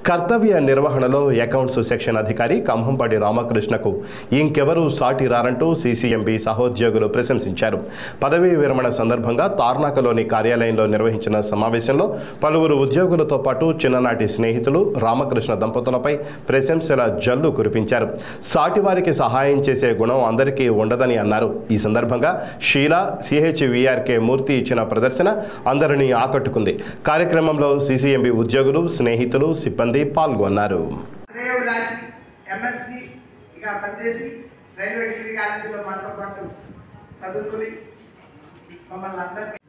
కర్తవ్య నిర్వహణలో accounts section అధికారి కంభంపాటి రామకృష్ణకు ఇంకెవరూ సాటి రారంటూ సీసీఎంబీ సహోద్యోగులు ప్రశంసించారు పదవీ విరమణ సందర్భంగా తార్నాకలోని కార్యాలయంలో నిర్వహించిన సమావేశంలో పలువురు ఉద్యోగులతో పాటు చిన్ననాటి స్నేహితులు రామకృష్ణ దంపతులపై ప్రశంసల జల్లు కురిపించారు సాటివారికి సహాయం చేసే గుణం అందరికీ ఉండదని అన్నారు ఈ సందర్భంగా షీలా సిహెచ్విఆర్కే మూర్తి ఇచ్చిన ప్రదర్శన అందరినీ ఆకట్టుకుంది కార్యక్రమంలో సీసీఎంబీ ఉద్యోగులు స్నేహితులు సిబ్బంది పాల్గొన్నారు శ్రేయోభిలాషి ఎంఎన్సి ఇక పనిచేసి రైల్వే డిగ్రీ కాలేజీలో మాతో పాటు చదువుకుని మమ్మల్ని అందరినీ